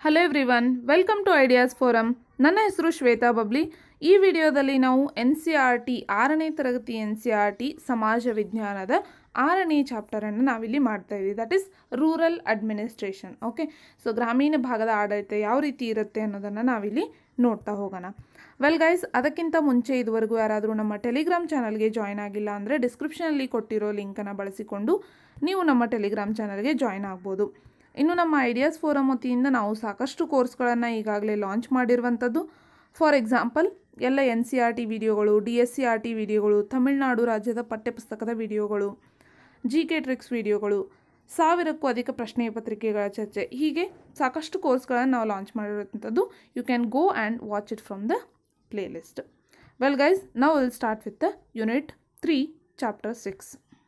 hello everyone welcome to ideas forum ನನ್ನ ಹೆಸರು Shweta bubbly ಈ ವಿಡಿಯೋದಲ್ಲಿ ನಾವು ಎನ್ ಸಿ ಆರ್ ಟಿ ಆರನೇ ತರಗತಿ ಎನ್ ಸಿ ಆರ್ ಟಿ ಸಮಾಜ ವಿಜ್ಞಾನದ ಆರನೇ ಚಾಪ್ಟರನ್ನು ನಾವಿಲ್ಲಿ ಮಾಡ್ತಾ ಇದ್ದೀವಿ that is rural administration okay so ಗ್ರಾಮೀಣ ಭಾಗದ ಆಡಳಿತ ಯಾವ ರೀತಿ ಇರುತ್ತೆ ಅನ್ನೋದನ್ನು ನಾವಿಲ್ಲಿ ನೋಡ್ತಾ ಹೋಗೋಣ ವೆಲ್ ಗೈಸ್ ಅದಕ್ಕಿಂತ ಮುಂಚೆ ಇದುವರೆಗೂ ಯಾರಾದರೂ ನಮ್ಮ ಟೆಲಿಗ್ರಾಮ್ ಚಾನಲ್ಗೆ ಜಾಯ್ನ್ ಆಗಿಲ್ಲ ಅಂದರೆ ಡಿಸ್ಕ್ರಿಪ್ಷನಲ್ಲಿ ಕೊಟ್ಟಿರೋ ಲಿಂಕನ್ನು ಬಳಸಿಕೊಂಡು ನೀವು ನಮ್ಮ ಟೆಲಿಗ್ರಾಮ್ ಚಾನಲ್ಗೆ ಜಾಯ್ನ್ ಆಗ್ಬೋದು ಇನ್ನು ನಮ್ಮ ಐಡಿಯಾಸ್ ಫೋರಮ್ ವತಿಯಿಂದ ನಾವು ಸಾಕಷ್ಟು ಕೋರ್ಸ್ಗಳನ್ನು ಈಗಾಗಲೇ ಲಾಂಚ್ ಮಾಡಿರುವಂಥದ್ದು ಫಾರ್ ಎಕ್ಸಾಂಪಲ್ ಎಲ್ಲ ಎನ್ ಸಿ ಆರ್ ಟಿ ವಿಡಿಯೋಗಳು D S C R T ವಿಡಿಯೋಗಳು ತಮಿಳುನಾಡು ರಾಜ್ಯದ ಪಠ್ಯಪುಸ್ತಕದ ವಿಡಿಯೋಗಳು ಜಿ ಕೆ ಟ್ರಿಕ್ಸ್ ವಿಡಿಯೋಗಳು ಸಾವಿರಕ್ಕೂ ಅಧಿಕ ಪ್ರಶ್ನೆ ಪತ್ರಿಕೆಗಳ ಚರ್ಚೆ ಹೀಗೆ ಸಾಕಷ್ಟು ಕೋರ್ಸ್ಗಳನ್ನು ನಾವು ಲಾಂಚ್ ಮಾಡಿರುವಂಥದ್ದು you can go and watch it from the playlist well guys ನಾವು will start with the unit three chapter six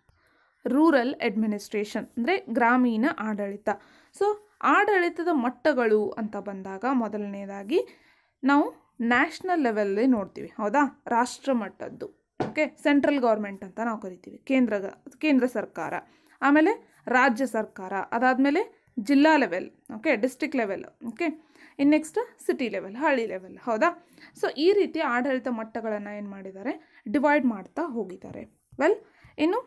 rural administration ಅಂದರೆ ಗ್ರಾಮೀಣ ಆಡಳಿತ ಸೊ ಆಡಳಿತದ ಮಟ್ಟಗಳು ಅಂತ ಬಂದಾಗ ಮೊದಲನೇದಾಗಿ ನಾವು ನ್ಯಾಷನಲ್ ಲೆವೆಲ್ಲೇ ನೋಡ್ತೀವಿ ಹೌದಾ ರಾಷ್ಟ್ರ ಮಟ್ಟದ್ದು ಓಕೆ ಸೆಂಟ್ರಲ್ ಗೌರ್ಮೆಂಟ್ ಅಂತ ನಾವು ಕರಿತೀವಿ ಕೇಂದ್ರ ಕೇಂದ್ರ ಸರ್ಕಾರ ಆಮೇಲೆ ರಾಜ್ಯ ಸರ್ಕಾರ ಅದಾದಮೇಲೆ ಜಿಲ್ಲಾ level okay district level okay ಇನ್ನು ನೆಕ್ಸ್ಟ್ ಸಿಟಿ ಲೆವೆಲ್ ಹಳ್ಳಿ ಲೆವೆಲ್ ಹೌದಾ ಸೊ ಈ ರೀತಿ ಆಡಳಿತ ಮಟ್ಟಗಳನ್ನು ಏನು ಮಾಡಿದ್ದಾರೆ ಡಿವೈಡ್ ಮಾಡ್ತಾ ಹೋಗಿದ್ದಾರೆ ವೆಲ್ ಇನ್ನು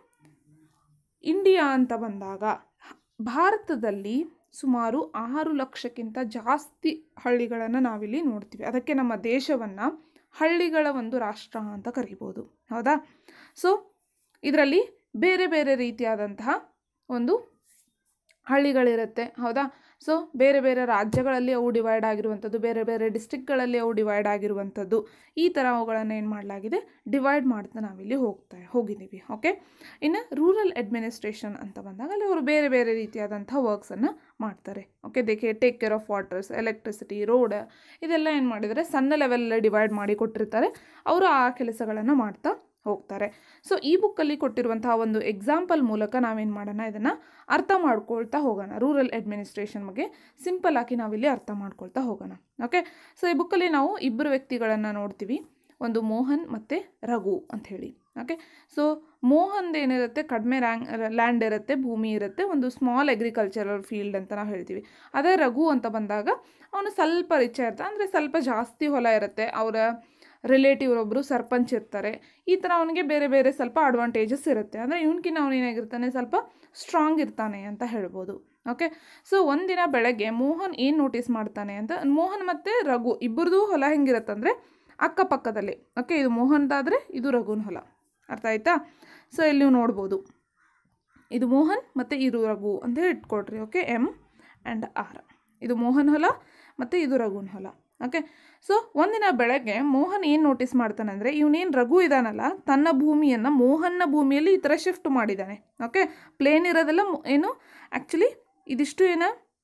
ಇಂಡಿಯಾ ಅಂತ ಬಂದಾಗ ಭಾರತದಲ್ಲಿ ಸುಮಾರು ಆರು ಲಕ್ಷಕ್ಕಿಂತ ಜಾಸ್ತಿ ಹಳ್ಳಿಗಳನ್ನು ನಾವಿಲ್ಲಿ ನೋಡ್ತೀವಿ ಅದಕ್ಕೆ ನಮ್ಮ ದೇಶವನ್ನು ಹಳ್ಳಿಗಳ ಒಂದು ರಾಷ್ಟ್ರ ಅಂತ ಕರಿಬೋದು ಹೌದಾ ಸೊ ಇದರಲ್ಲಿ ಬೇರೆ ಬೇರೆ ರೀತಿಯಾದಂತಹ ಒಂದು ಹಳ್ಳಿಗಳಿರುತ್ತೆ ಹೌದಾ ಸೊ ಬೇರೆ ಬೇರೆ ರಾಜ್ಯಗಳಲ್ಲಿ ಅವು ಡಿವೈಡ್ ಆಗಿರುವಂಥದ್ದು ಬೇರೆ ಬೇರೆ ಡಿಸ್ಟಿಕ್ಗಳಲ್ಲಿ ಅವು ಡಿವೈಡ್ ಆಗಿರುವಂಥದ್ದು ಈ ಥರ ಅವುಗಳನ್ನು ಏನು ಮಾಡಲಾಗಿದೆ ಡಿವೈಡ್ ಮಾಡ್ತಾ ನಾವಿಲ್ಲಿ ಹೋಗ್ತಾ ಹೋಗಿದ್ದೀವಿ ಓಕೆ ಇನ್ನು ರೂರಲ್ ಅಡ್ಮಿನಿಸ್ಟ್ರೇಷನ್ ಅಂತ ಬಂದಾಗ ಅಲ್ಲಿ ಅವರು ಬೇರೆ ಬೇರೆ ರೀತಿಯಾದಂಥ ವರ್ಕ್ಸನ್ನು ಮಾಡ್ತಾರೆ okay they take care of waters electricity road ಇದೆಲ್ಲ ಏನು ಮಾಡಿದರೆ ಸಣ್ಣ ಲೆವೆಲಲ್ಲಿ ಡಿವೈಡ್ ಮಾಡಿ ಕೊಟ್ಟಿರ್ತಾರೆ ಅವರು ಆ ಕೆಲಸಗಳನ್ನು ಮಾಡ್ತಾ ಹೋಗ್ತಾರೆ ಸೊ ಈ ಬುಕ್ಕಲ್ಲಿ ಕೊಟ್ಟಿರುವಂತಹ ಒಂದು ಎಕ್ಸಾಂಪಲ್ ಮೂಲಕ ನಾವೇನು ಮಾಡೋಣ ಇದನ್ನು ಅರ್ಥ ಮಾಡ್ಕೊಳ್ತಾ ಹೋಗೋಣ ರೂರಲ್ ಅಡ್ಮಿನಿಸ್ಟ್ರೇಷನ್ ಬಗ್ಗೆ ಸಿಂಪಲ್ ಆಗಿ ನಾವಿಲ್ಲಿ ಅರ್ಥ ಮಾಡ್ಕೊಳ್ತಾ ಹೋಗೋಣ ಓಕೆ ಸೊ ಈ ಬುಕ್ಕಲ್ಲಿ ನಾವು ಇಬ್ಬರು ವ್ಯಕ್ತಿಗಳನ್ನು ನೋಡ್ತೀವಿ ಒಂದು ಮೋಹನ್ ಮತ್ತು ರಘು ಅಂತ ಹೇಳಿ ಓಕೆ ಸೊ ಮೋಹನ್ದು ಏನಿರುತ್ತೆ ಕಡಿಮೆ ರ್ಯಾಂಗ್ ಲ್ಯಾಂಡ್ ಇರುತ್ತೆ ಭೂಮಿ ಇರುತ್ತೆ ಒಂದು ಸ್ಮಾಲ್ ಅಗ್ರಿಕಲ್ಚರಲ್ ಫೀಲ್ಡ್ ಅಂತ ನಾವು ಹೇಳ್ತೀವಿ ಅದೇ ರಘು ಅಂತ ಬಂದಾಗ ಅವನು ಸ್ವಲ್ಪ ರಿಚ್ ಇರ್ತಾನೆ ಅಂದರೆ ಸ್ವಲ್ಪ ಜಾಸ್ತಿ ಹೊಲ ಇರುತ್ತೆ ಅವರ ರಿಲೇಟಿವ್ರೊಬ್ಬರು ಸರ್ಪಂಚ್ ಇರ್ತಾರೆ ಈ ಥರ ಅವನಿಗೆ ಬೇರೆ ಬೇರೆ ಸ್ವಲ್ಪ ಅಡ್ವಾಂಟೇಜಸ್ ಇರುತ್ತೆ ಅಂದರೆ ಇವನ್ಕಿನ್ನ ಅವನು ಏನಾಗಿರ್ತಾನೆ ಸ್ವಲ್ಪ ಸ್ಟ್ರಾಂಗ್ ಇರ್ತಾನೆ ಅಂತ ಹೇಳ್ಬೋದು ಓಕೆ ಸೊ ಒಂದಿನ ಬೆಳಗ್ಗೆ ಮೋಹನ್ ಏನು ನೋಟಿಸ್ ಮಾಡ್ತಾನೆ ಅಂತ ಮೋಹನ್ ಮತ್ತು ರಘು ಇಬ್ಬರದು ಹೊಲ ಹೆಂಗಿರುತ್ತಂದರೆ ಅಕ್ಕಪಕ್ಕದಲ್ಲಿ ಓಕೆ ಇದು ಮೋಹನ್ದಾದರೆ ಇದು ರಘುನ ಹೊಲ ಅರ್ಥ ಆಯ್ತಾ ಸೊ ಇಲ್ಲಿ ನೀವು ನೋಡ್ಬೋದು ಇದು ಮೋಹನ್ ಮತ್ತು ಇದು ರಘು ಅಂತ ಹೇಳಿ ಇಟ್ಕೊಳ್ರಿ ಓಕೆ ಎಮ್ ಆ್ಯಂಡ್ ಆರ್ ಇದು ಮೋಹನ್ ಹೊಲ ಮತ್ತು ಇದು ರಘುನ ಹೊಲ ಓಕೆ ಸೊ ಒಂದಿನ ಬೆಳಗ್ಗೆ ಮೋಹನ್ ಏನು ನೋಟಿಸ್ ಮಾಡ್ತಾನೆ ಅಂದರೆ ಇವನೇನು ರಘು ಇದ್ದಾನಲ್ಲ ತನ್ನ ಭೂಮಿಯನ್ನು ಮೋಹನ್ನ ಭೂಮಿಯಲ್ಲಿ ಈ ಥರ ಶಿಫ್ಟ್ ಮಾಡಿದ್ದಾನೆ ಓಕೆ ಪ್ಲೇನ್ ಇರೋದೆಲ್ಲ ಏನು ಆ್ಯಕ್ಚುಲಿ ಇದಿಷ್ಟು ಏನ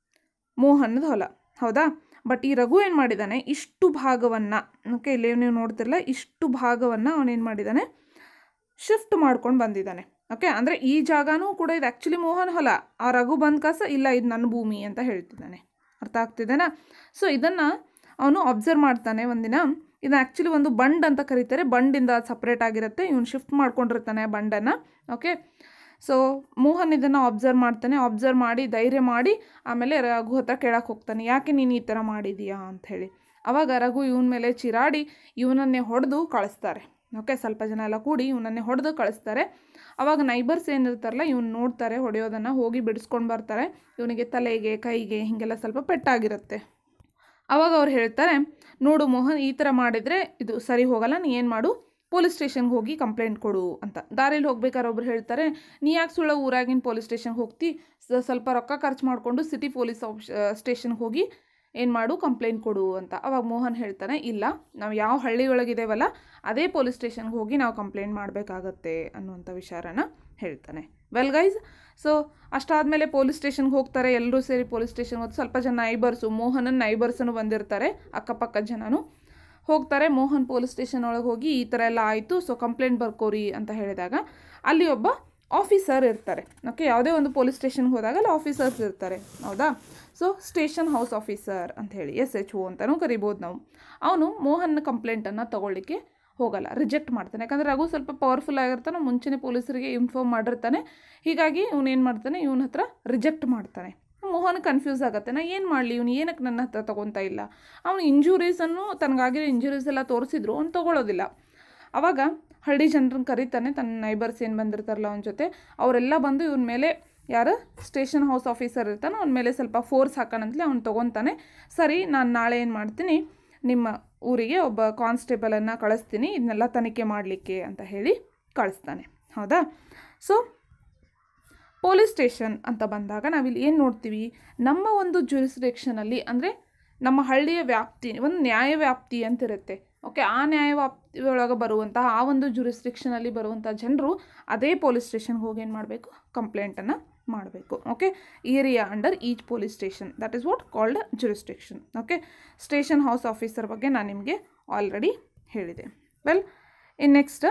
ಮೋಹನದ ಹೊಲ ಹೌದಾ ಬಟ್ ಈ ರಘು ಏನು ಮಾಡಿದ್ದಾನೆ ಇಷ್ಟು ಭಾಗವನ್ನು ಓಕೆ ಇಲ್ಲಿ ನೀವು ನೋಡ್ತಿರಲ್ಲ ಇಷ್ಟು ಭಾಗವನ್ನು ಅವನೇನು ಮಾಡಿದ್ದಾನೆ ಶಿಫ್ಟ್ ಮಾಡ್ಕೊಂಡು ಬಂದಿದ್ದಾನೆ ಓಕೆ ಅಂದರೆ ಈ ಜಾಗನೂ ಕೂಡ ಇದು ಆ್ಯಕ್ಚುಲಿ ಮೋಹನ್ ಹೊಲ ಆ ರಘು ಬಂದ ಕಾಸ ಇಲ್ಲ ಇದು ನನ್ನ ಭೂಮಿ ಅಂತ ಹೇಳ್ತಿದ್ದಾನೆ ಅರ್ಥ ಆಗ್ತಿದ್ದೇನಾ ಸೊ ಇದನ್ನು ಅವನು ಅಬ್ಸರ್ವ್ ಮಾಡ್ತಾನೆ ಒಂದಿನ ಇದು ಆ್ಯಕ್ಚುಲಿ ಒಂದು ಬಂಡ್ ಅಂತ ಕರೀತಾರೆ ಬಂಡಿಂದ ಸಪ್ರೇಟ್ ಆಗಿರುತ್ತೆ ಇವನು ಶಿಫ್ಟ್ ಮಾಡ್ಕೊಂಡಿರ್ತಾನೆ ಬಂಡನ್ನು ಓಕೆ ಸೊ ಮೋಹನ್ ಇದನ್ನು ಅಬ್ಸರ್ವ್ ಮಾಡ್ತಾನೆ ಅಬ್ಸರ್ವ್ ಮಾಡಿ ಧೈರ್ಯ ಮಾಡಿ ಆಮೇಲೆ ರಘು ಹತ್ರ ಕೇಳಕ್ಕೆ ಹೋಗ್ತಾನೆ ಯಾಕೆ ನೀನು ಈ ಥರ ಮಾಡಿದೀಯಾ ಅಂಥೇಳಿ ಅವಾಗ ರಘು ಇವನ ಮೇಲೆ ಚಿರಾಡಿ ಇವನನ್ನೇ ಹೊಡೆದು ಕಳಿಸ್ತಾರೆ ಓಕೆ ಸ್ವಲ್ಪ ಜನ ಎಲ್ಲ ಕೂಡಿ ಇವನನ್ನೇ ಹೊಡೆದು ಕಳಿಸ್ತಾರೆ ಅವಾಗ ನೈಬರ್ಸ್ ಏನಿರ್ತಾರಲ್ಲ ಇವ್ನು ನೋಡ್ತಾರೆ ಹೊಡೆಯೋದನ್ನು ಹೋಗಿ ಬಿಡಿಸ್ಕೊಂಡು ಬರ್ತಾರೆ ಇವನಿಗೆ ತಲೆಗೆ ಕೈಗೆ ಹೀಗೆಲ್ಲ ಸ್ವಲ್ಪ ಪೆಟ್ಟಾಗಿರುತ್ತೆ ಅವಾಗ ಅವ್ರು ಹೇಳ್ತಾರೆ ನೋಡು ಮೋಹನ್ ಈ ಥರ ಮಾಡಿದರೆ ಇದು ಸರಿ ಹೋಗಲ್ಲ ನೀ ಏನು ಮಾಡು ಪೊಲೀಸ್ ಸ್ಟೇಷನ್ಗೆ ಹೋಗಿ ಕಂಪ್ಲೇಂಟ್ ಕೊಡು ಅಂತ ದಾರಿಲಿ ಹೋಗ್ಬೇಕಾದ್ರೆ ಒಬ್ರು ಹೇಳ್ತಾರೆ ನೀ ಯಾಕೆ ಸುಳ್ಳ ಊರಾಗಿನ ಪೊಲೀಸ್ ಸ್ಟೇಷನ್ಗೆ ಹೋಗ್ತಿ ಸ್ವಲ್ಪ ರೊಕ್ಕ ಖರ್ಚು ಮಾಡಿಕೊಂಡು ಸಿಟಿ ಪೊಲೀಸ್ ಸ್ಟೇಷನ್ಗೆ ಹೋಗಿ ಏನು ಮಾಡು ಕಂಪ್ಲೇಂಟ್ ಕೊಡು ಅಂತ ಅವಾಗ ಮೋಹನ್ ಹೇಳ್ತಾನೆ ಇಲ್ಲ ನಾವು ಯಾವ ಹಳ್ಳಿ ಒಳಗಿದ್ದೇವಲ್ಲ ಅದೇ ಪೊಲೀಸ್ ಸ್ಟೇಷನ್ಗೆ ಹೋಗಿ ನಾವು ಕಂಪ್ಲೇಂಟ್ ಮಾಡಬೇಕಾಗತ್ತೆ ಅನ್ನುವಂಥ ವಿಚಾರನ ಹೇಳ್ತಾನೆ ವೆಲ್ ಗೈಸ್ ಸೊ ಅಷ್ಟಾದಮೇಲೆ ಪೊಲೀಸ್ ಸ್ಟೇಷನ್ಗೆ ಹೋಗ್ತಾರೆ ಎಲ್ಲರೂ ಸೇರಿ ಪೊಲೀಸ್ ಸ್ಟೇಷನ್ಗೆ ಹೋಗಿ ಸ್ವಲ್ಪ ಜನ ನೈಬರ್ಸು ಮೋಹನನ್ ನೈಬರ್ಸನ್ನು ಬಂದಿರ್ತಾರೆ ಅಕ್ಕಪಕ್ಕದ ಜನನು ಹೋಗ್ತಾರೆ ಮೋಹನ್ ಪೊಲೀಸ್ ಸ್ಟೇಷನ್ ಒಳಗೆ ಹೋಗಿ ಈ ಥರ ಎಲ್ಲ ಆಯಿತು ಸೊ ಕಂಪ್ಲೇಂಟ್ ಬರ್ಕೋರಿ ಅಂತ ಹೇಳಿದಾಗ ಅಲ್ಲಿ ಒಬ್ಬ ಆಫೀಸರ್ ಇರ್ತಾರೆ ಓಕೆ ಯಾವುದೇ ಒಂದು ಪೊಲೀಸ್ ಸ್ಟೇಷನ್ಗೆ ಹೋದಾಗ ಅಲ್ಲಿ ಆಫೀಸರ್ಸ್ ಇರ್ತಾರೆ ಹೌದಾ ಸೊ ಸ್ಟೇಷನ್ ಹೌಸ್ ಆಫೀಸರ್ ಅಂತ ಹೇಳಿ ಎಸ್ ಎಚ್ ಒ ಅಂತಲೂ ಕರಿಬೋದು ನಾವು ಅವನು ಮೋಹನ್ ಕಂಪ್ಲೇಂಟನ್ನು ತೊಗೊಳ್ಳಿಕ್ಕೆ ಹೋಗಲ್ಲ ರಿಜೆಕ್ಟ್ ಮಾಡ್ತಾನೆ ಯಾಕಂದರೆ ರಘು ಸ್ವಲ್ಪ ಪವರ್ಫುಲ್ ಆಗಿರ್ತಾನೆ ಮುಂಚೆನೇ ಪೊಲೀಸರಿಗೆ ಇನ್ಫಾರ್ಮ್ ಮಾಡಿರ್ತಾನೆ ಹೀಗಾಗಿ ಇವನು ಏನು ಮಾಡ್ತಾನೆ ಇವನ ಹತ್ರ ರಿಜೆಕ್ಟ್ ಮಾಡ್ತಾನೆ ಮೋಹನ್ ಕನ್ಫ್ಯೂಸ್ ಆಗುತ್ತೆ ನಾ ಏನು ಮಾಡಲಿ ಇವನು ಏನಕ್ಕೆ ನನ್ನ ಹತ್ರ ತೊಗೊತಾ ಇಲ್ಲ ಅವನು ಇಂಜುರೀಸನ್ನು ತನಗಾಗಿರೋ ಇಂಜುರೀಸ್ ಎಲ್ಲ ತೋರಿಸಿದ್ರು ಅವ್ನು ತೊಗೊಳೋದಿಲ್ಲ ಅವಾಗ ಹಳ್ಳಿ ಜನರನ್ನ ಕರೀತಾನೆ ತನ್ನ ನೈಬರ್ಸ್ ಏನು ಬಂದಿರ್ತಾರಲ್ಲ ಅವನ ಜೊತೆ ಅವರೆಲ್ಲ ಬಂದು ಇವನ ಮೇಲೆ ಯಾರು ಸ್ಟೇಷನ್ ಹೌಸ್ ಆಫೀಸರ್ ಇರ್ತಾನೆ ಅವನ ಮೇಲೆ ಸ್ವಲ್ಪ ಫೋರ್ಸ್ ಹಾಕೋಣಂತಲೇ ಅವ್ನು ತೊಗೊತಾನೆ ಸರಿ ನಾನು ನಾಳೆ ಏನು ಮಾಡ್ತೀನಿ ನಿಮ್ಮ ಊರಿಗೆ ಒಬ್ಬ ಕಾನ್ಸ್ಟೇಬಲನ್ನು ಕಳಿಸ್ತೀನಿ ಇದನ್ನೆಲ್ಲ ತನಿಖೆ ಮಾಡಲಿಕ್ಕೆ ಅಂತ ಹೇಳಿ ಕಳಿಸ್ತಾನೆ ಹೌದಾ ಸೊ ಪೊಲೀಸ್ ಸ್ಟೇಷನ್ ಅಂತ ಬಂದಾಗ ನಾವಿಲ್ಲಿ ಏನು ನೋಡ್ತೀವಿ ನಮ್ಮ ಒಂದು ಜುರಿಸ್ಡಿಕ್ಷನಲ್ಲಿ ಅಂದರೆ ನಮ್ಮ ಹಳ್ಳಿಯ ವ್ಯಾಪ್ತಿ ಒಂದು ನ್ಯಾಯ ವ್ಯಾಪ್ತಿ ಅಂತ ಇರುತ್ತೆ ಓಕೆ ಆ ನ್ಯಾಯ ವ್ಯಾಪ್ತಿ ಒಳಗೆ ಬರುವಂತಹ ಆ ಒಂದು ಜುರಿಸ್ಡಿಕ್ಷನಲ್ಲಿ ಬರುವಂಥ ಜನರು ಅದೇ ಪೊಲೀಸ್ ಸ್ಟೇಷನ್ಗೆ ಹೋಗಿ ಏನು ಮಾಡಬೇಕು ಕಂಪ್ಲೇಂಟನ್ನು ಮಾಡಬೇಕು okay area under each police station that is what called jurisdiction okay station house officer ಬಗ್ಗೆ ನಾನು ನಿಮಗೆ ಆಲ್ರೆಡಿ ಹೇಳಿದೆ ವೆಲ್ ಇನ್ ನೆಕ್ಸ್ಟ್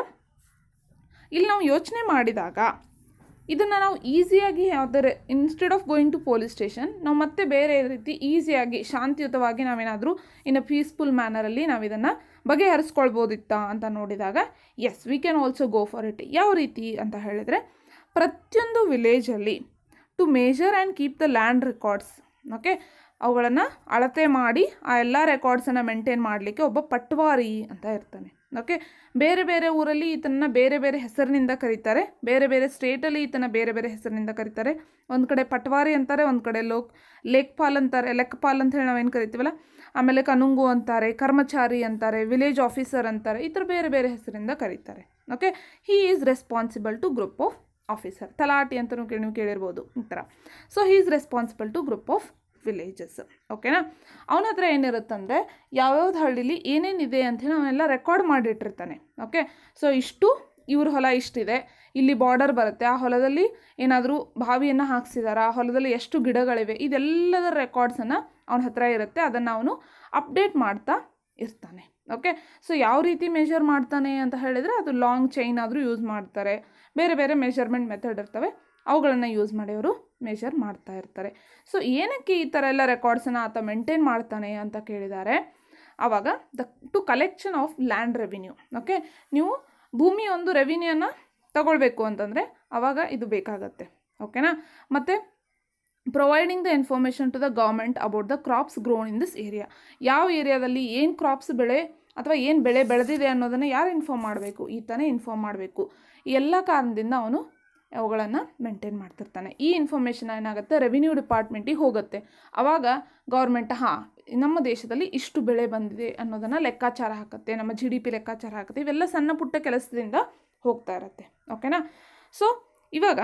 ಇಲ್ಲಿ ನಾವು ಯೋಚನೆ ಮಾಡಿದಾಗ ಇದನ್ನು ನಾವು ಈಸಿಯಾಗಿ ಯಾವುದಾರೆ instead of going to police station ನಾವು ಮತ್ತೆ ಬೇರೆ ರೀತಿ ಈಸಿಯಾಗಿ ಶಾಂತಿಯುತವಾಗಿ ನಾವೇನಾದರೂ ಇನ್ ಅ ಪೀಸ್ಫುಲ್ ಮ್ಯಾನರಲ್ಲಿ ನಾವು ಇದನ್ನು ಬಗೆಹರಿಸ್ಕೊಳ್ಬೋದಿತ್ತಾ ಅಂತ ನೋಡಿದಾಗ yes we can also go for it ಯಾವ ರೀತಿ ಅಂತ ಹೇಳಿದರೆ ಪ್ರತಿಯೊಂದು ವಿಲೇಜಲ್ಲಿ to measure and keep the land records okay ಅವುಗಳನ್ನು ಅಳತೆ ಮಾಡಿ ಆ ಎಲ್ಲ ರೆಕಾರ್ಡ್ಸನ್ನು ಮೇಂಟೈನ್ ಮಾಡಲಿಕ್ಕೆ ಒಬ್ಬ ಪಟ್ವಾರಿ ಅಂತ ಇರ್ತಾನೆ ಓಕೆ ಬೇರೆ ಬೇರೆ ಊರಲ್ಲಿ ಈತನ ಬೇರೆ ಬೇರೆ ಹೆಸರಿನಿಂದ ಕರೀತಾರೆ ಬೇರೆ ಬೇರೆ ಸ್ಟೇಟಲ್ಲಿ ಈತನ ಬೇರೆ ಬೇರೆ ಹೆಸರಿನಿಂದ ಕರೀತಾರೆ ಒಂದು ಕಡೆ ಪಟ್ವಾರಿ ಅಂತಾರೆ ಒಂದು ಕಡೆ ಲೋಕ್ ಲೇಕ್ಪಾಲ್ ಅಂತಾರೆ ಲೆಕ್ಪಾಲ್ ಅಂತ ಹೇಳಿ ನಾವೇನು ಕರಿತೀವಲ್ಲ ಆಮೇಲೆ ಕನುಂಗು ಅಂತಾರೆ ಕರ್ಮಚಾರಿ ಅಂತಾರೆ ವಿಲೇಜ್ ಆಫೀಸರ್ ಅಂತಾರೆ ಈ ಥರ ಬೇರೆ ಬೇರೆ ಹೆಸರಿಂದ ಕರೀತಾರೆ okay he is responsible to group of officer ತಲಾಟಿ ಅಂತಲೂ ಕೇಳಿ ನೀವು ಕೇಳಿರ್ಬೋದು ಈ ಥರ so he is responsible to group of villages ಓಕೆನಾ ಅವನ ಹತ್ರ ಏನಿರುತ್ತಂದರೆ ಯಾವ್ಯಾವ್ದು ಹಳ್ಳಿಲಿ ಏನೇನಿದೆ ಅಂಥೇಳಿ ಅವನೆಲ್ಲ ರೆಕಾರ್ಡ್ ಮಾಡಿಟ್ಟಿರ್ತಾನೆ ಓಕೆ ಸೊ ಇಷ್ಟು ಇವ್ರ ಹೊಲ ಇಷ್ಟಿದೆ ಇಲ್ಲಿ ಬಾರ್ಡರ್ ಬರುತ್ತೆ ಆ ಹೊಲದಲ್ಲಿ ಏನಾದರೂ ಬಾವಿಯನ್ನು ಹಾಕ್ಸಿದಾರ ಆ ಹೊಲದಲ್ಲಿ ಎಷ್ಟು ಗಿಡಗಳಿವೆ ಇದೆಲ್ಲದರ ರೆಕಾರ್ಡ್ಸನ್ನು ಅವನ ಹತ್ರ ಇರುತ್ತೆ ಅದನ್ನು ಅವನು ಅಪ್ಡೇಟ್ ಮಾಡ್ತಾ ಇರ್ತಾನೆ ಓಕೆ ಸೊ ಯಾವ ರೀತಿ ಮೆಷರ್ ಮಾಡ್ತಾನೆ ಅಂತ ಹೇಳಿದರೆ ಅದು ಲಾಂಗ್ ಚೈನ್ ಆದರೂ ಯೂಸ್ ಮಾಡ್ತಾರೆ ಬೇರೆ ಬೇರೆ ಮೆಷರ್ಮೆಂಟ್ ಮೆಥಡ್ ಇರ್ತವೆ ಅವುಗಳನ್ನು ಯೂಸ್ ಮಾಡಿ ಅವರು ಮೆಷರ್ ಮಾಡ್ತಾ ಇರ್ತಾರೆ ಸೊ ಏನಕ್ಕೆ ಈ ಥರ ಎಲ್ಲ ರೆಕಾರ್ಡ್ಸನ್ನು ಆತ ಮೇಂಟೈನ್ ಮಾಡ್ತಾನೆ ಅಂತ ಕೇಳಿದ್ದಾರೆ ಆವಾಗ the to collection of land revenue okay ನೀವು ಭೂಮಿ ಒಂದು ರೆವಿನ್ಯೂನ ತಗೊಳ್ಬೇಕು ಅಂತಂದರೆ ಆವಾಗ ಇದು ಬೇಕಾಗತ್ತೆ ಓಕೆನಾ ಮತ್ತು providing the information to the government about the crops grown in this area ಯಾವ ಏರಿಯಾದಲ್ಲಿ ಏನು ಕ್ರಾಪ್ಸ್ ಬೆಳೆ ಅಥವಾ ಏನು ಬೆಳೆ ಬೆಳೆದಿದೆ ಅನ್ನೋದನ್ನು ಯಾರು ಇನ್ಫಾರ್ಮ್ ಮಾಡಬೇಕು ಈತನೇ ಇನ್ಫಾರ್ಮ್ ಮಾಡಬೇಕು ಈ ಎಲ್ಲ ಕಾರಣದಿಂದ ಅವನು ಅವುಗಳನ್ನು ಮೇಂಟೈನ್ ಮಾಡ್ತಿರ್ತಾನೆ ಈ ಇನ್ಫಾರ್ಮೇಷನ್ ಏನಾಗುತ್ತೆ ರೆವಿನ್ಯೂ ಡಿಪಾರ್ಟ್ಮೆಂಟಿಗೆ ಹೋಗುತ್ತೆ ಆವಾಗ ಗೌರ್ಮೆಂಟ್ ಹಾಂ ನಮ್ಮ ದೇಶದಲ್ಲಿ ಇಷ್ಟು ಬೆಳೆ ಬಂದಿದೆ ಅನ್ನೋದನ್ನು ಲೆಕ್ಕಾಚಾರ ಹಾಕುತ್ತೆ ನಮ್ಮ ಜಿ ಡಿ ಪಿ ಲೆಕ್ಕಾಚಾರ ಹಾಕುತ್ತೆ ಇವೆಲ್ಲ ಸಣ್ಣ ಪುಟ್ಟ ಕೆಲಸದಿಂದ ಹೋಗ್ತಾ ಇರುತ್ತೆ ಓಕೆನಾ ಸೊ ಇವಾಗ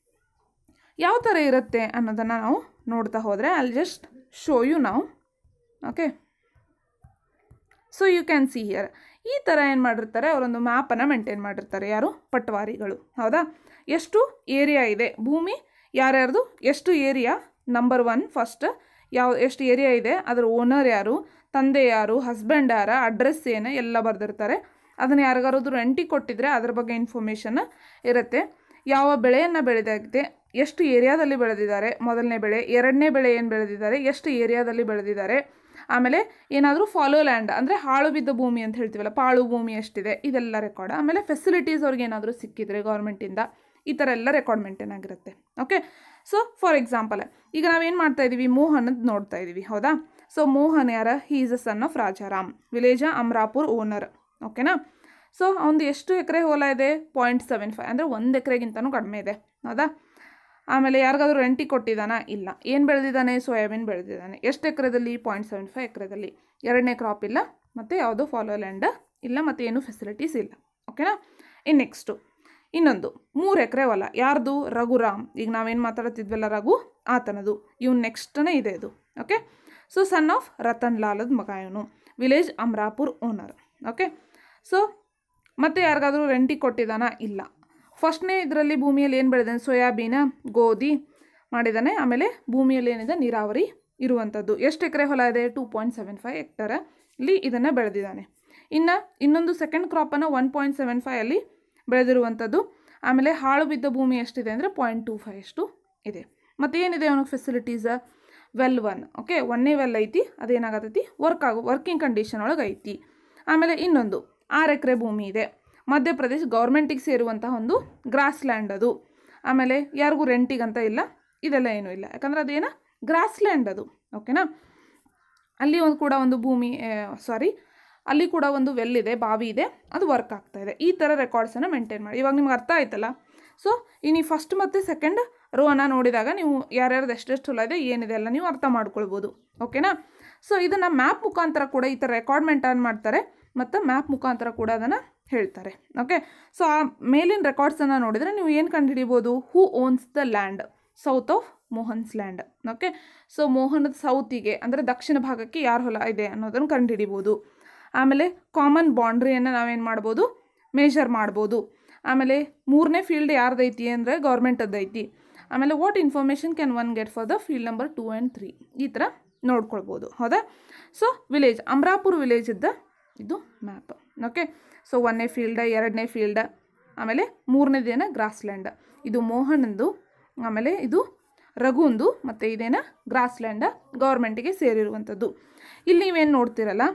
ಯಾವ ಥರ ಇರುತ್ತೆ ಅನ್ನೋದನ್ನು ನಾವು ನೋಡ್ತಾ ಹೋದರೆ ಅಲ್ಲಿ ಜಸ್ಟ್ ಶೋ ಯು ನಾವು okay so you can see here ಈ ಥರ ಏನು ಮಾಡಿರ್ತಾರೆ ಅವರೊಂದು ಮ್ಯಾಪನ್ನು ಮೇಂಟೈನ್ ಮಾಡಿರ್ತಾರೆ ಯಾರು ಪಟ್ವಾರಿಗಳು ಹೌದಾ ಎಷ್ಟು ಏರಿಯಾ ಇದೆ ಭೂಮಿ ಯಾರ್ಯಾರ್ದು ಎಷ್ಟು ಏರಿಯಾ ನಂಬರ್ ಒನ್ ಫಸ್ಟ್ ಯಾವ ಎಷ್ಟು ಏರಿಯಾ ಇದೆ ಅದರ ಓನರ್ ಯಾರು ತಂದೆ ಯಾರು ಹಸ್ಬೆಂಡ್ ಯಾರ ಅಡ್ರೆಸ್ ಏನು ಎಲ್ಲ ಬರೆದಿರ್ತಾರೆ ಅದನ್ನು ಯಾರಿಗಾರಾದ್ರೂ ರೆಂಟಿಗೆ ಕೊಟ್ಟಿದ್ರೆ ಅದ್ರ ಬಗ್ಗೆ ಇನ್ಫಾರ್ಮೇಷನ್ ಇರುತ್ತೆ ಯಾವ ಬೆಳೆಯನ್ನು ಬೆಳೆದಾಗಿದೆ ಎಷ್ಟು ಏರಿಯಾದಲ್ಲಿ ಬೆಳೆದಿದ್ದಾರೆ ಮೊದಲನೇ ಬೆಳೆ ಎರಡನೇ ಬೆಳೆ ಏನು ಬೆಳೆದಿದ್ದಾರೆ ಎಷ್ಟು ಏರಿಯಾದಲ್ಲಿ ಬೆಳೆದಿದ್ದಾರೆ ಆಮೇಲೆ ಏನಾದರೂ ಫಾಲೋ ಲ್ಯಾಂಡ್ ಅಂದರೆ ಹಾಳು ಬಿದ್ದ ಭೂಮಿ ಅಂತ ಹೇಳ್ತೀವಲ್ಲ ಪಾಳು ಭೂಮಿ ಎಷ್ಟಿದೆ ಇದೆಲ್ಲ ರೆಕಾರ್ಡ್ ಆಮೇಲೆ ಫೆಸಿಲಿಟೀಸ್ ಅವ್ರಿಗೆ ಏನಾದರೂ ಸಿಕ್ಕಿದ್ರೆ ಗೌರ್ಮೆಂಟಿಂದ ಈ ಥರ ಎಲ್ಲ ರೆಕಾರ್ಡ್ ಮೇಂಟೈನ್ ಆಗಿರುತ್ತೆ ಓಕೆ ಸೊ ಫಾರ್ ಎಕ್ಸಾಂಪಲ್ ಈಗ ನಾವೇನು ಮಾಡ್ತಾ ಇದ್ದೀವಿ ಮೋಹನದ್ ನೋಡ್ತಾ ಇದ್ದೀವಿ ಹೌದಾ ಸೊ ಮೋಹನ್ ಯಾರ he is a son of Rajaram village Amrapur owner ಓಕೆನಾ ಸೊ ಅವನದು ಎಷ್ಟು ಎಕರೆ ಹೊಲ ಇದೆ ಪಾಯಿಂಟ್ ಸೆವೆನ್ ಫೈವ್ ಅಂದರೆ ಒಂದು ಎಕರೆಗಿಂತನೂ ಕಡಿಮೆ ಇದೆ ಹೌದಾ ಆಮೇಲೆ ಯಾರಿಗಾದ್ರೂ ರೆಂಟಿಗೆ ಕೊಟ್ಟಿದ್ದಾನಾ ಇಲ್ಲ ಏನು ಬೆಳೆದಿದ್ದಾನೆ ಸೋಯಾಬೀನ್ ಬೆಳೆದಿದ್ದಾನೆ ಎಷ್ಟು ಎಕರೆದಲ್ಲಿ ಪಾಯಿಂಟ್ ಸೆವೆನ್ ಫೈವ್ ಎಕರೆದಲ್ಲಿ ಎರಡನೇ ಕ್ರಾಪ್ ಇಲ್ಲ ಮತ್ತು ಯಾವುದೋ ಫಾಲೋ ಲ್ಯಾಂಡ್ ಇಲ್ಲ ಮತ್ತು ಏನು ಫೆಸಿಲಿಟೀಸ್ ಇಲ್ಲ ಓಕೆನಾ ಇನ್ನು ನೆಕ್ಸ್ಟು ಇನ್ನೊಂದು ಮೂರು ಎಕರೆ ಹೊಲ ಯಾರ್ದು ರಘುರಾಮ್ ಈಗ ನಾವೇನು ಮಾತಾಡ್ತಿದ್ವಲ್ಲ ರಘು ಆತನದು ಇವ್ನು ನೆಕ್ಸ್ಟನೇ ಇದೆ ಇದು okay so son of Ratan ಲಾಲದ ಮಗ ಇವನು village Amrapur owner okay so ಮತ್ತೆ ಯಾರಿಗಾದ್ರೂ ರೆಂಟಿಗೆ ಕೊಟ್ಟಿದ್ದಾನಾ ಇಲ್ಲ ಫಸ್ಟ್ನೇ ಇದರಲ್ಲಿ ಭೂಮಿಯಲ್ಲಿ ಏನು ಬೆಳೆದಾನೆ ಸೋಯಾಬೀನ ಗೋಧಿ ಮಾಡಿದ್ದಾನೆ ಆಮೇಲೆ ಭೂಮಿಯಲ್ಲಿ ಏನಿದೆ ನೀರಾವರಿ ಇರುವಂಥದ್ದು ಎಷ್ಟು ಎಕರೆ ಹೊಲ ಇದೆ ಟೂ ಪಾಯಿಂಟ್ ಸೆವೆನ್ ಫೈವ್ ಹೆಕ್ಟರಲ್ಲಿ ಇದನ್ನು ಬೆಳೆದಿದ್ದಾನೆ ಇನ್ನು ಇನ್ನೊಂದು ಸೆಕೆಂಡ್ ಕ್ರಾಪನ್ನು ಒನ್ ಪಾಯಿಂಟ್ ಸೆವೆನ್ ಫೈವಲ್ಲಿ ಬೆಳೆದಿರುವಂಥದ್ದು ಆಮೇಲೆ ಹಾಳು ಬಿದ್ದ ಭೂಮಿ ಎಷ್ಟಿದೆ ಅಂದರೆ ಪಾಯಿಂಟ್ ಟೂ ಫೈವ್ ಅಷ್ಟು ಇದೆ ಮತ್ತು ಏನಿದೆ ಅವನಿಗೆ ಫೆಸಿಲಿಟೀಸ್ ವೆಲ್ ಒನ್ ಓಕೆ ಒನ್ನೇ ವೆಲ್ ಐತಿ ಅದೇನಾಗತ್ತೈತಿ ವರ್ಕ್ ಆಗೋ ವರ್ಕಿಂಗ್ ಕಂಡೀಷನ್ ಒಳಗೆ ಐತಿ ಆಮೇಲೆ ಇನ್ನೊಂದು ಆರು ಎಕರೆ ಭೂಮಿ ಇದೆ ಮಧ್ಯಪ್ರದೇಶ ಗೌರ್ಮೆಂಟಿಗೆ ಸೇರುವಂತಹ ಒಂದು ಗ್ರಾಸ್ ಲ್ಯಾಂಡ್ ಅದು ಆಮೇಲೆ ಯಾರಿಗೂ ರೆಂಟಿಗಂತ ಇಲ್ಲ ಇದೆಲ್ಲ ಏನೂ ಇಲ್ಲ ಯಾಕಂದ್ರೆ ಅದೇನು ಗ್ರಾಸ್ಲ್ಯಾಂಡ್ ಅದು ಓಕೆನಾ ಅಲ್ಲಿ ಒಂದು ಕೂಡ ಒಂದು ಭೂಮಿ ಸಾರಿ ಅಲ್ಲಿ ಕೂಡ ಒಂದು ವೆಲ್ ಇದೆ ಬಾವಿ ಇದೆ ಅದು ವರ್ಕ್ ಆಗ್ತಾ ಇದೆ ಈ ಥರ ರೆಕಾರ್ಡ್ಸನ್ನು ಮೇಂಟೈನ್ ಮಾಡಿ ಇವಾಗ ನಿಮ್ಗೆ ಅರ್ಥ ಆಯ್ತಲ್ಲ ಸೊ ಇನ್ನು ಫಸ್ಟ್ ಮತ್ತು ಸೆಕೆಂಡ್ ರೋನ ನೋಡಿದಾಗ ನೀವು ಯಾರ್ಯಾರ್ದು ಎಷ್ಟೆಷ್ಟು ಹೊಲ ಇದೆ ಏನಿದೆ ಎಲ್ಲ ನೀವು ಅರ್ಥ ಮಾಡ್ಕೊಳ್ಬೋದು ಓಕೆನಾ ಸೊ ಇದನ್ನು ಮ್ಯಾಪ್ ಮುಖಾಂತರ ಕೂಡ ಈ ಥರ ರೆಕಾರ್ಡ್ ಮೇಂಟೈನ್ ಮಾಡ್ತಾರೆ ಮತ್ತು ಮ್ಯಾಪ್ ಮುಖಾಂತರ ಕೂಡ ಅದನ್ನು ಹೇಳ್ತಾರೆ ಓಕೆ ಸೊ ಆ ಮೇಲಿನ ರೆಕಾರ್ಡ್ಸನ್ನು ನೋಡಿದರೆ ನೀವು ಏನು ಕಂಡುಹಿಡಿಬೋದು who owns the land south of Mohan's land okay so ಮೋಹನದ ಸೌತಿಗೆ ಅಂದರೆ ದಕ್ಷಿಣ ಭಾಗಕ್ಕೆ ಯಾರ ಹೊಲ ಇದೆ ಅನ್ನೋದನ್ನು ಕಂಡುಹಿಡಿಬೋದು ಆಮೇಲೆ ಕಾಮನ್ ಬೌಂಡ್ರಿಯನ್ನು ನಾವೇನು ಮಾಡ್ಬೋದು ಮೇಜರ್ ಮಾಡ್ಬೋದು ಆಮೇಲೆ ಮೂರನೇ ಫೀಲ್ಡ್ ಯಾರ್ದೈತಿ ಅಂದರೆ ಗೌರ್ಮೆಂಟದ್ದು ಐತಿ ಆಮೇಲೆ what information can one get for the field number two and three ಈ ಥರ ನೋಡ್ಕೊಳ್ಬೋದು ಹೌದಾ ಸೊ ವಿಲೇಜ್ ಅಮ್ರಾಪುರ್ ವಿಲೇಜ್ ಇದ್ದ ಇದು ಮ್ಯಾಪ್ ಓಕೆ ಸೊ ಒಂದನೇ ಫೀಲ್ಡ್ ಎರಡನೇ ಫೀಲ್ಡ್ ಆಮೇಲೆ ಮೂರನೇದೇನ ಗ್ರಾಸ್ಲ್ಯಾಂಡ್ ಇದು ಮೋಹನಂದು ಆಮೇಲೆ ಇದು ರಘುಂದು ಮತ್ತು ಇದೇನ ಗ್ರಾಸ್ಲ್ಯಾಂಡ್ ಗೌರ್ಮೆಂಟಿಗೆ ಸೇರಿರುವಂಥದ್ದು ಇಲ್ಲಿ ನೀವೇನು ನೋಡ್ತಿರಲ್ಲ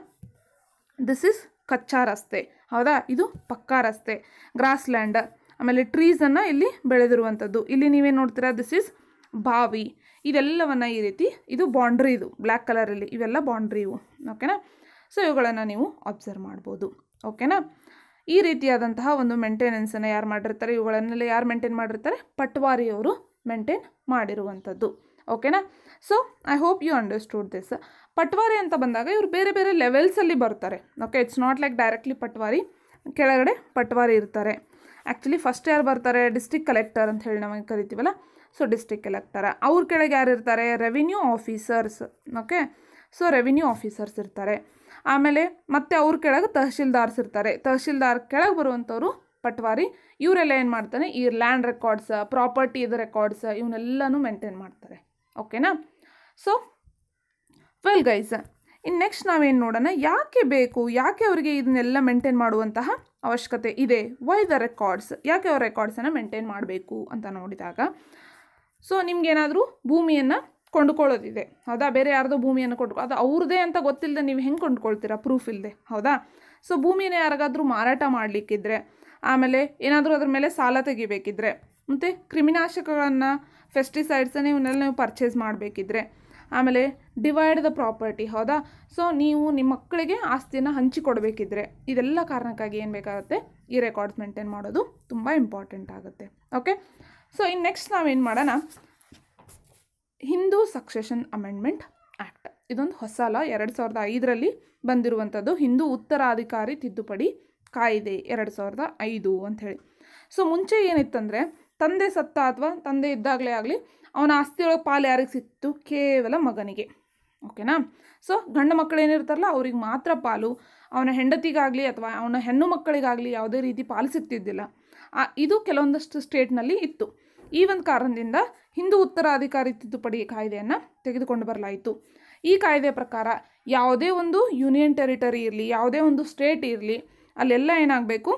ದಿಸ್ ಇಸ್ ಕಚ್ಚಾ ರಸ್ತೆ ಹೌದಾ ಇದು ಪಕ್ಕಾ ರಸ್ತೆ ಗ್ರಾಸ್ಲ್ಯಾಂಡ್ ಆಮೇಲೆ ಟ್ರೀಸನ್ನು ಇಲ್ಲಿ ಬೆಳೆದಿರುವಂಥದ್ದು ಇಲ್ಲಿ ನೀವೇನು ನೋಡ್ತೀರಾ ದಿಸ್ ಇಸ್ ಬಾವಿ ಇದೆಲ್ಲವನ್ನು ಈ ರೀತಿ ಇದು ಬಾಂಡ್ರಿ ಇದು ಬ್ಲ್ಯಾಕ್ ಕಲರಲ್ಲಿ ಇವೆಲ್ಲ ಬಾಂಡ್ರಿ ಇವು ಓಕೆನಾ ಸೊ ಇವುಗಳನ್ನು ನೀವು ಅಬ್ಸರ್ವ್ ಮಾಡ್ಬೋದು ಓಕೆನಾ ಈ ರೀತಿಯಾದಂತಹ ಒಂದು ಮೇಂಟೆನೆನ್ಸನ್ನು ಯಾರು ಮಾಡಿರ್ತಾರೆ ಇವುಗಳನ್ನೆಲ್ಲ ಯಾರು ಮೇಂಟೈನ್ ಮಾಡಿರ್ತಾರೆ ಪಟ್ವಾರಿಯವರು ಮೇಂಟೈನ್ ಮಾಡಿರುವಂಥದ್ದು ಓಕೆನಾ so I hope you understood this patwari ಅಂತ ಬಂದಾಗ ಇವರು ಬೇರೆ ಬೇರೆ ಲೆವೆಲ್ಸಲ್ಲಿ ಬರ್ತಾರೆ okay it's not like directly patwari ಕೆಳಗಡೆ ಪಟ್ವಾರಿ ಇರ್ತಾರೆ ಆ್ಯಕ್ಚುಲಿ ಫಸ್ಟ್ ಯಾರು ಬರ್ತಾರೆ ಡಿಸ್ಟ್ರಿಕ್ಟ್ ಕಲೆಕ್ಟರ್ ಅಂತ ಹೇಳಿ ನಾವು ಕರಿತೀವಲ್ಲ ಸೊ ಡಿಸ್ಟ್ರಿಕ್ಟ್ ಕಲೆಕ್ಟರ್ ಅವ್ರ ಕೆಳಗೆ ಯಾರು ಇರ್ತಾರೆ revenue officers okay so revenue officers ಇರ್ತಾರೆ ಆಮೇಲೆ ಮತ್ತೆ ಅವ್ರ ಕೆಳಗೆ ತಹಶೀಲ್ದಾರ್ಸ್ ಇರ್ತಾರೆ ತಹಶೀಲ್ದಾರ್ ಕೆಳಗೆ ಬರುವಂಥವ್ರು ಪಟ್ವಾರಿ ಇವರೆಲ್ಲ ಏನು ಮಾಡ್ತಾನೆ ಈ ಲ್ಯಾಂಡ್ ರೆಕಾರ್ಡ್ಸ್ ಪ್ರಾಪರ್ಟಿದ ರೆಕಾರ್ಡ್ಸ್ ಇವನ್ನೆಲ್ಲನೂ ಮೇಂಟೈನ್ ಮಾಡ್ತಾರೆ ಓಕೆನಾ ಸೊ ವೆಲ್ ಗೈಸ್ ಇನ್ನು ನೆಕ್ಸ್ಟ್ ನಾವೇನು ನೋಡೋಣ ಯಾಕೆ ಬೇಕು ಯಾಕೆ ಅವರಿಗೆ ಇದನ್ನೆಲ್ಲ ಮೇಂಟೈನ್ ಮಾಡುವಂತಹ ಅವಶ್ಯಕತೆ ಇದೆ ವೈ ದ ರೆಕಾರ್ಡ್ಸ್ ಯಾಕೆ ಅವ್ರ ರೆಕಾರ್ಡ್ಸನ್ನು ಮೇಂಟೈನ್ ಮಾಡಬೇಕು ಅಂತ ನೋಡಿದಾಗ ಸೊ ನಿಮ್ಗೇನಾದರೂ ಭೂಮಿಯನ್ನು ಕೊಂಡುಕೊಳ್ಳೋದಿದೆ ಹೌದಾ ಬೇರೆ ಯಾರ್ದೋ ಭೂಮಿಯನ್ನು ಕೊಂಡ್ಕೊ ಅದು ಅವ್ರದ್ದೇ ಅಂತ ಗೊತ್ತಿಲ್ಲದೆ ನೀವು ಹೆಂಗೆ ಕೊಂಡ್ಕೊಳ್ತೀರಾ ಪ್ರೂಫ್ ಇಲ್ಲದೆ ಹೌದಾ ಸೊ ಭೂಮಿನ ಯಾರಿಗಾದ್ರೂ ಮಾರಾಟ ಮಾಡಲಿಕ್ಕಿದ್ರೆ ಆಮೇಲೆ ಏನಾದರೂ ಅದ್ರ ಮೇಲೆ ಸಾಲ ತೆಗಿಬೇಕಿದ್ರೆ ಮತ್ತು ಕ್ರಿಮಿನಾಶಕಗಳನ್ನು ಫೆಸ್ಟಿಸೈಡ್ಸನ್ನು ಇವನ್ನೆಲ್ಲ ನೀವು ಪರ್ಚೇಸ್ ಮಾಡಬೇಕಿದ್ರೆ ಆಮೇಲೆ ಡಿವೈಡ್ ದ ಪ್ರಾಪರ್ಟಿ ಹೌದಾ ಸೊ ನೀವು ನಿಮ್ಮ ಮಕ್ಕಳಿಗೆ ಆಸ್ತಿಯನ್ನು ಹಂಚಿಕೊಡ್ಬೇಕಿದ್ರೆ ಇದೆಲ್ಲ ಕಾರಣಕ್ಕಾಗಿ ಏನು ಬೇಕಾಗುತ್ತೆ ಈ ರೆಕಾರ್ಡ್ಸ್ ಮೇಂಟೈನ್ ಮಾಡೋದು ತುಂಬ ಇಂಪಾರ್ಟೆಂಟ್ ಆಗುತ್ತೆ ಓಕೆ ಸೊ ಇನ್ನು ನೆಕ್ಸ್ಟ್ ನಾವೇನು ಮಾಡೋಣ ಹಿಂದೂ ಸಕ್ಸೆಷನ್ ಅಮೆಂಡ್ಮೆಂಟ್ ಆ್ಯಕ್ಟ್ ಇದೊಂದು ಹೊಸ ಲಾ ಎರಡು ಸಾವಿರದ ಐದರಲ್ಲಿ ಬಂದಿರುವಂಥದ್ದು ಹಿಂದೂ ಉತ್ತರಾಧಿಕಾರಿ ತಿದ್ದುಪಡಿ ಕಾಯ್ದೆ ಎರಡು ಸಾವಿರದ ಐದು ಅಂಥೇಳಿ ಸೊ ಮುಂಚೆ ಏನಿತ್ತಂದರೆ ತಂದೆ ಸತ್ತ ಅಥವಾ ತಂದೆ ಇದ್ದಾಗಲೇ ಆಗಲಿ ಅವನ ಆಸ್ತಿಯೊಳಗೆ ಪಾಲು ಯಾರಿಗೆ ಸಿಕ್ತು ಕೇವಲ ಮಗನಿಗೆ ಓಕೆನಾ ಸೊ ಗಂಡು ಮಕ್ಕಳು ಏನಿರ್ತಾರಲ್ಲ ಅವ್ರಿಗೆ ಮಾತ್ರ ಪಾಲು ಅವನ ಹೆಂಡತಿಗಾಗಲಿ ಅಥವಾ ಅವನ ಹೆಣ್ಣು ಮಕ್ಕಳಿಗಾಗಲಿ ಯಾವುದೇ ರೀತಿ ಪಾಲು ಸಿಗ್ತಿದ್ದಿಲ್ಲ ಆ ಇದು ಕೆಲವೊಂದಷ್ಟು ಸ್ಟೇಟ್ನಲ್ಲಿ ಇತ್ತು ಈ ಒಂದು ಕಾರಣದಿಂದ ಹಿಂದೂ ಉತ್ತರಾಧಿಕಾರಿ ತಿದ್ದುಪಡಿ ಕಾಯ್ದೆಯನ್ನು ತೆಗೆದುಕೊಂಡು ಬರಲಾಯಿತು ಈ ಕಾಯ್ದೆ ಪ್ರಕಾರ ಯಾವುದೇ ಒಂದು ಯೂನಿಯನ್ ಟೆರಿಟರಿ ಇರಲಿ ಯಾವುದೇ ಒಂದು ಸ್ಟೇಟ್ ಇರಲಿ ಅಲ್ಲೆಲ್ಲ ಏನಾಗಬೇಕು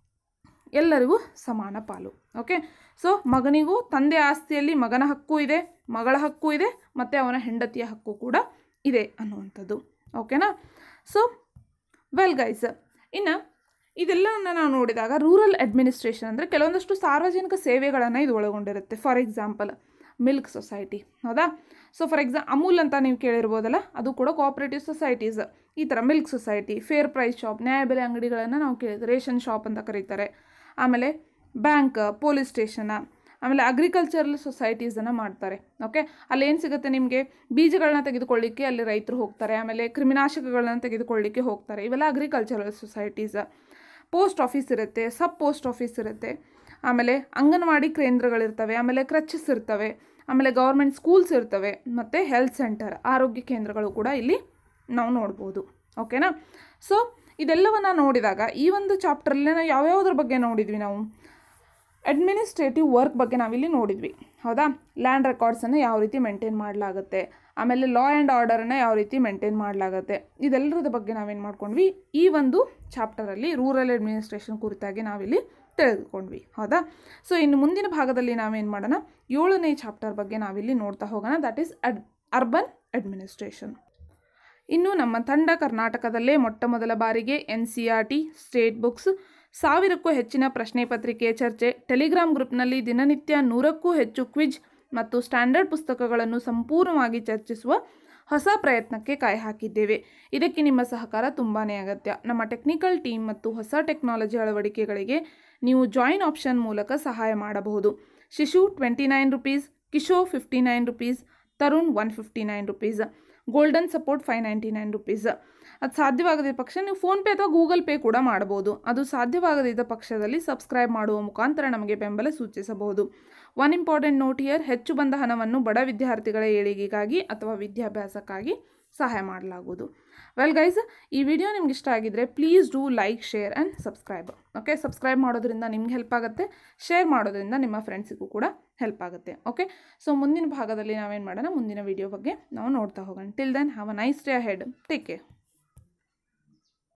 ಎಲ್ಲರಿಗೂ ಸಮಾನ ಪಾಲು ಓಕೆ ಸೊ ಮಗನಿಗೂ ತಂದೆ ಆಸ್ತಿಯಲ್ಲಿ ಮಗನ ಹಕ್ಕು ಇದೆ ಮಗಳ ಹಕ್ಕು ಇದೆ ಮತ್ತು ಅವನ ಹೆಂಡತಿಯ ಹಕ್ಕು ಕೂಡ ಇದೆ ಅನ್ನುವಂಥದ್ದು ಓಕೆನಾ ಸೊ ವೆಲ್ ಗೈಸ್ ಇನ್ನು ಇದೆಲ್ಲವನ್ನು ನಾವು ನೋಡಿದಾಗ ರೂರಲ್ ಅಡ್ಮಿನಿಸ್ಟ್ರೇಷನ್ ಅಂದರೆ ಕೆಲವೊಂದಷ್ಟು ಸಾರ್ವಜನಿಕ ಸೇವೆಗಳನ್ನು ಇದು ಒಳಗೊಂಡಿರುತ್ತೆ ಫಾರ್ ಎಕ್ಸಾಂಪಲ್ ಮಿಲ್ಕ್ ಸೊಸೈಟಿ ಹೌದಾ ಸೊ ಫಾರ್ ಎಕ್ಸಾಮ್ ಅಮೂಲ್ ಅಂತ ನೀವು ಕೇಳಿರ್ಬೋದಲ್ಲ ಅದು ಕೂಡ ಕೋಆಪ್ರೇಟಿವ್ ಸೊಸೈಟೀಸ್ ಈ ಥರ milk society fair price shop ನ್ಯಾಯಬೆಲೆ ಅಂಗಡಿಗಳನ್ನು ನಾವು ಕೇಳಿದ್ವಿ ರೇಷನ್ ಶಾಪ್ ಅಂತ ಕರೀತಾರೆ ಆಮೇಲೆ ಬ್ಯಾಂಕ್ ಪೊಲೀಸ್ ಸ್ಟೇಷನ ಆಮೇಲೆ ಅಗ್ರಿಕಲ್ಚರಲ್ ಸೊಸೈಟೀಸನ್ನು ಮಾಡ್ತಾರೆ ಓಕೆ ಅಲ್ಲಿ ಏನು ಸಿಗುತ್ತೆ ನಿಮಗೆ ಬೀಜಗಳನ್ನ ತೆಗೆದುಕೊಳ್ಳಿಕ್ಕೆ ಅಲ್ಲಿ ರೈತರು ಹೋಗ್ತಾರೆ ಆಮೇಲೆ ಕ್ರಿಮಿನಾಶಕಗಳನ್ನ ತೆಗೆದುಕೊಳ್ಳಿಕ್ಕೆ ಹೋಗ್ತಾರೆ ಇವೆಲ್ಲ ಅಗ್ರಿಕಲ್ಚರಲ್ ಸೊಸೈಟೀಸ್ ಪೋಸ್ಟ್ ಆಫೀಸ್ ಇರುತ್ತೆ ಸಬ್ ಪೋಸ್ಟ್ ಆಫೀಸ್ ಇರುತ್ತೆ ಆಮೇಲೆ ಅಂಗನವಾಡಿ ಕೇಂದ್ರಗಳಿರ್ತವೆ ಆಮೇಲೆ ಕ್ರಚಸ್ ಇರ್ತವೆ ಆಮೇಲೆ ಗೌರ್ಮೆಂಟ್ ಸ್ಕೂಲ್ಸ್ ಇರ್ತವೆ ಮತ್ತು ಹೆಲ್ತ್ ಸೆಂಟರ್ ಆರೋಗ್ಯ ಕೇಂದ್ರಗಳು ಕೂಡ ಇಲ್ಲಿ ನಾವು ನೋಡ್ಬೋದು ಓಕೆನಾ ಸೊ ಇದೆಲ್ಲವನ್ನು ನೋಡಿದಾಗ ಈ ಒಂದು ಚಾಪ್ಟ್ರಲ್ಲಿ ನಾವು ಯಾವ್ಯಾವುದ್ರ ಬಗ್ಗೆ ನೋಡಿದ್ವಿ ನಾವು ಅಡ್ಮಿನಿಸ್ಟ್ರೇಟಿವ್ ವರ್ಕ್ ಬಗ್ಗೆ ನಾವಿಲ್ಲಿ ನೋಡಿದ್ವಿ ಹೌದಾ ಲ್ಯಾಂಡ್ ರೆಕಾರ್ಡ್ಸನ್ನು ಯಾವ ರೀತಿ ಮೇಂಟೈನ್ ಮಾಡಲಾಗುತ್ತೆ ಆಮೇಲೆ ಲಾ ಆ್ಯಂಡ್ ಆರ್ಡರನ್ನು ಯಾವ ರೀತಿ ಮೇಂಟೈನ್ ಮಾಡಲಾಗುತ್ತೆ ಇದೆಲ್ಲರದ ಬಗ್ಗೆ ನಾವೇನು ಮಾಡ್ಕೊಂಡ್ವಿ ಈ ಒಂದು ಚಾಪ್ಟರಲ್ಲಿ ರೂರಲ್ ಅಡ್ಮಿನಿಸ್ಟ್ರೇಷನ್ ಕುರಿತಾಗಿ ನಾವಿಲ್ಲಿ ತಿಳಿದುಕೊಂಡ್ವಿ ಹೌದಾ ಸೊ ಇನ್ನು ಮುಂದಿನ ಭಾಗದಲ್ಲಿ ನಾವೇನು ಮಾಡೋಣ ಏಳನೇ ಚಾಪ್ಟರ್ ಬಗ್ಗೆ ನಾವಿಲ್ಲಿ ನೋಡ್ತಾ ಹೋಗೋಣ that is ad urban administration ಇನ್ನು ನಮ್ಮ ತಂಡ ಕರ್ನಾಟಕದಲ್ಲೇ ಮೊಟ್ಟ ಮೊದಲ ಬಾರಿಗೆ N C R T state books ಸಾವಿರಕ್ಕೂ ಹೆಚ್ಚಿನ ಪ್ರಶ್ನೆ ಪತ್ರಿಕೆ ಚರ್ಚೆ ಟೆಲಿಗ್ರಾಮ್ ಗ್ರೂಪ್ನಲ್ಲಿ ದಿನನಿತ್ಯ ನೂರಕ್ಕೂ ಹೆಚ್ಚು ಕ್ವಿಜ್ ಮತ್ತು ಸ್ಟ್ಯಾಂಡರ್ಡ್ ಪುಸ್ತಕಗಳನ್ನು ಸಂಪೂರ್ಣವಾಗಿ ಚರ್ಚಿಸುವ ಹೊಸ ಪ್ರಯತ್ನಕ್ಕೆ ಕಾಯಿ ಹಾಕಿದ್ದೇವೆ ಇದಕ್ಕೆ ನಿಮ್ಮ ಸಹಕಾರ ತುಂಬಾ ಅಗತ್ಯ ನಮ್ಮ ಟೆಕ್ನಿಕಲ್ ಟೀಮ್ ಮತ್ತು ಹೊಸ ಟೆಕ್ನಾಲಜಿ ಅಳವಡಿಕೆಗಳಿಗೆ ನೀವು ಜಾಯಿನ್ ಆಪ್ಷನ್ ಮೂಲಕ ಸಹಾಯ ಮಾಡಬಹುದು Shishu twenty nine rupees Kishore fifty nine rupees Tarun one fifty nine rupees golden support five ninety nine rupees ಅದು ಸಾಧ್ಯವಾಗದ ಪಕ್ಷ ನೀವು ಫೋನ್ಪೇ ಅಥವಾ ಗೂಗಲ್ ಪೇ ಕೂಡ ಮಾಡಬಹುದು ಅದು ಸಾಧ್ಯವಾಗದಿದ್ದ ಪಕ್ಷದಲ್ಲಿ ಸಬ್ಸ್ಕ್ರೈಬ್ ಮಾಡುವ ಮುಖಾಂತರ ನಮಗೆ ಬೆಂಬಲ ಸೂಚಿಸಬಹುದು ಒನ್ ಇಂಪಾರ್ಟೆಂಟ್ ನೋಟ್ ಹಿಯರ್ ಹೆಚ್ಚು ಬಂದ ಹಣವನ್ನು ಬಡ ವಿದ್ಯಾರ್ಥಿಗಳ ಏಳಿಗೆಗಾಗಿ ಅಥವಾ ವಿದ್ಯಾಭ್ಯಾಸಕ್ಕಾಗಿ ಸಹಾಯ ಮಾಡಲಾಗುವುದು ವೆಲ್ ಗೈಸ್ ಈ ವಿಡಿಯೋ ನಿಮ್ಗೆ ಇಷ್ಟ ಆಗಿದ್ರೆ please do like share and subscribe okay subscribe ಮಾಡೋದ್ರಿಂದ ನಿಮ್ಗೆ ಹೆಲ್ಪ್ ಆಗುತ್ತೆ ಶೇರ್ ಮಾಡೋದ್ರಿಂದ ನಿಮ್ಮ ಫ್ರೆಂಡ್ಸಿಗೂ ಕೂಡ ಹೆಲ್ಪ್ ಆಗುತ್ತೆ ಓಕೆ ಸೊ ಮುಂದಿನ ಭಾಗದಲ್ಲಿ ನಾವೇನು ಮಾಡೋಣ ಮುಂದಿನ ವಿಡಿಯೋ ಬಗ್ಗೆ ನಾವು ನೋಡ್ತಾ ಹೋಗೋಣ till then have a nice day ಹೆಡ್ ಟೇಕ್ ಕೇರ್